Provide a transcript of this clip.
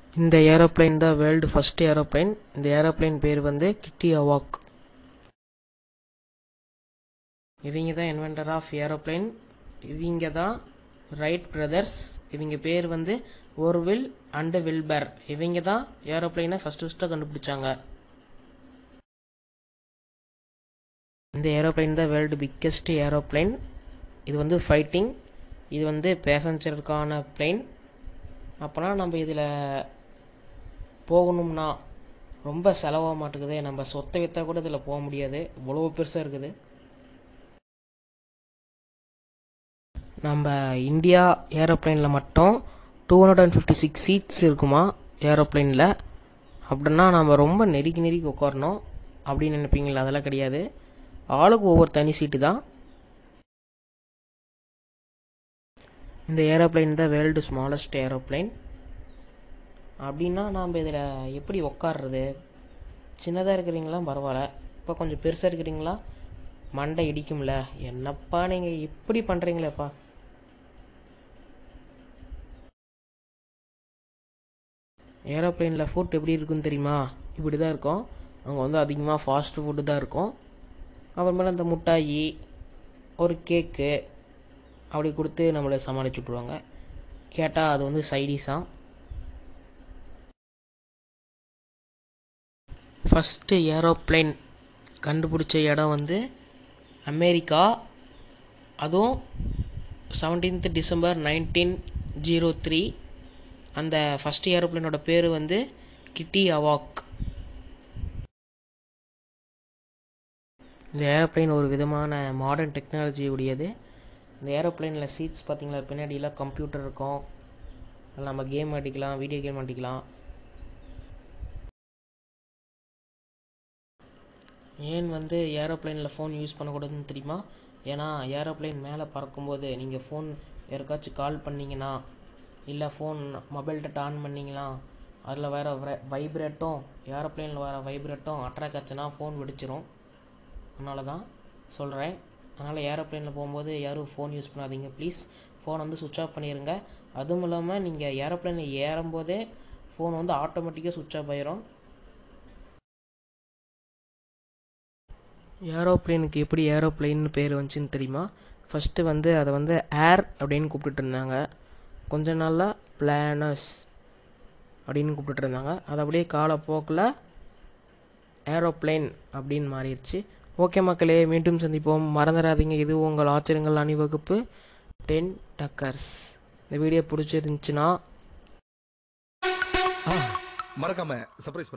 இந்த ஏரோப்ளேன் தான் world first aeroplane இந்த ஏரோப்ளேன் பேர் வந்து கிட்டி அவாக் இவங்க தான் இன்வென்டர் ஆஃப் ஏரோப்ளேன் இவங்க தான் ரைட் பிரதர்ஸ் இவங்க பேர் வந்து ஒர்வில் அண்ட் வில்பர் இவங்க தான் ஏரோப்ளேனை ஃபர்ஸ்ட் ஃபர்ஸ்ட்டாக கண்டுபிடிச்சாங்க இந்த ஏரோப்ளேன் தான் வேர்ல்டு பிக்கெஸ்ட் ஏரோப்ளேன் இது வந்து ஃபைட்டிங் இது வந்து பேசஞ்சருக்கான பிளேன் அப்போனா நம்ம இதில் போகணும்னா ரொம்ப செலவாக மாட்டேங்குது நம்ம சொத்தை விற்றா கூட இதில் போக முடியாது இவ்வளோ பெருசாக இருக்குது நம்ம இந்தியா ஏரோப்ளேனில் மட்டும் two hundred and fifty six seats இருக்குமா ஏரோப்ளேனில் அப்படின்னா நம்ம ரொம்ப நெருக்கி நெருக்கி உட்காரணும் அப்படின்னு நினைப்பீங்களா அதெல்லாம் கிடையாது ஆளுக்கு ஒவ்வொரு தனி சீட்டு தான் இந்த ஏரோப்ளேன் தான் வேர்ல்டு ஸ்மாலஸ்ட் ஏரோப்ளேன் அப்படின்னா நாம் இதில் எப்படி உக்காடுறது சின்னதாக இருக்கிறீங்களா பரவாயில்ல இப்போ கொஞ்சம் பெருசாக இருக்கிறீங்களா மண்டை இடிக்கும்ல என்னப்பா நீங்கள் இப்படி பண்ணுறீங்களேப்பா ஏரோப்ளேனில் ஃபுட் எப்படி இருக்குன்னு தெரியுமா இப்படி தான் இருக்கும் அங்கே வந்து அதிகமாக ஃபாஸ்ட் ஃபுட்டு தான் இருக்கும் அப்புறமேல இந்த முட்டாயி ஒரு கேக்கு அப்படி கொடுத்து நம்மளை சமாளிச்சு விட்ருவாங்க கேட்டால் அது வந்து சைடிஸாக ஃபஸ்ட்டு ஏரோப்ளேன் கண்டுபிடிச்ச இடம் வந்து அமெரிக்கா அதுவும் seventeenth December nineteen zero three அந்த ஃபஸ்ட் ஏரோப்ளேனோட பேர் வந்து கிட்டி அவாக் இந்த ஏரோப்ளேன் ஒரு விதமான மாடர்ன் டெக்னாலஜி உடையது இந்த ஏரோப்ளேனில் சீட்ஸ் பார்த்தீங்களா பின்னாடிலாம் கம்ப்யூட்டர் இருக்கும் அதில் நம்ம கேம் ஆடிக்கலாம் வீடியோ கேம் ஆடிக்கலாம் ஏன் வந்து ஏரோப்ளேனில் ஃபோன் யூஸ் பண்ணக்கூடாதுன்னு தெரியுமா ஏன்னா ஏரோப்ளேன் மேலே பறக்கும்போது நீங்கள் ஃபோன் யாருக்காச்சும் கால் பண்ணிங்கன்னா இல்லை ஃபோன் மொபைல் டேட்டா ஆன் பண்ணிங்கன்னா அதில் வேறு வைப்ரேட்டும் ஏரோப்ளேனில் வர வைப்ரேட்டும் அட்ராக்ட் ஆச்சுன்னா ஃபோன் வெடிச்சிரும் அதனால தான் சொல்கிறேன் அதனால் ஏரோப்ளேனில் போகும்போது யாரும் ஃபோன் யூஸ் பண்ணாதீங்க ப்ளீஸ் ஃபோன் வந்து சுவிட்ச் ஆஃப் பண்ணிடுங்க அதுவும் இல்லாமல் நீங்கள் ஏரோப்ளேனில் ஏறும்போதே ஃபோன் வந்து ஆட்டோமேட்டிக்காக சுவிட்ச் ஆஃப் ஆயிரும் ஏரோப்ளேனுக்கு எப்படி ஏரோப்ளேன்னு பேர் வந்துச்சுன்னு தெரியுமா ஃபஸ்ட்டு வந்து அதை வந்து ஏர் அப்படின்னு கூப்பிட்டுட்டு இருந்தாங்க கொஞ்ச நாளில் பிளானஸ் அப்படின்னு கூப்பிட்டுட்டு இருந்தாங்க அது அப்படியே காலப்போக்கில் ஏரோப்ளேன் அப்படின்னு மாறிடுச்சு ஓகே மக்களே மீண்டும் சந்திப்போம் மறந்துடாதீங்க இது உங்கள் ஆச்சரியங்கள் அணிவகுப்பு டென் டக்கர்ஸ் இந்த வீடியோ பிடிச்சிருந்துச்சுன்னா மறக்காம சர்ப்ரைஸ்